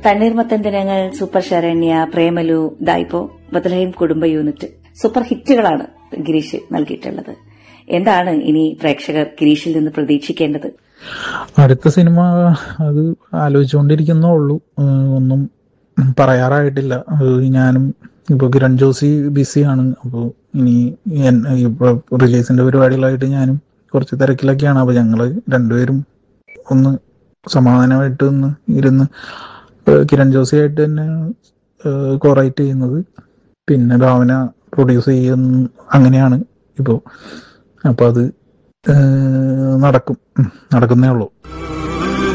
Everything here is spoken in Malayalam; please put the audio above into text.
തണ്ണീർമത്തൻ ദിനങ്ങൾ സൂപ്പർ ശരണ്യ പ്രേമലു ദായിപ്പോ Bethlehem Kudumba unit super ഹിറ്റുകളാണ് Girish നൽകിയിട്ടുള്ളത് എന്താണ് ഇനി പ്രേക്ഷകർ ഗിരീഷിൽ നിന്ന് പ്രതീക്ഷിക്കേണ്ടത് അടുത്ത സിനിമ അത് ആലോചിച്ചുകൊണ്ടിരിക്കുന്നേ ഉള്ളൂ ഏഹ് ഒന്നും പറയാറായിട്ടില്ല അത് ഞാനും ഇപ്പൊ കിരൺ ജോസി ബിസിയാണ് അപ്പോൾ ഇനി എൻ- ഇപ്പൊ റിലീസിന്റെ പരിപാടികളായിട്ട് ഞാനും കുറച്ച് തിരക്കിലൊക്കെയാണ് അപ്പൊ ഞങ്ങള് രണ്ടുപേരും ഒന്ന് സമാധാനമായിട്ട് ഒന്ന് ഇരുന്ന് ഏഹ് കിരൺ ജോസി ആയിട്ട് തന്നെ കോറൈറ്റ് ചെയ്യുന്നത് പിന്നെ ഭാവന പ്രൊഡ്യൂസ് ചെയ്യുന്ന അങ്ങനെയാണ് ഇപ്പോൾ അപ്പൊ അത് ഏഹ് നടക്കും ഉം, നടക്കുന്നേ ഉള്ളൂ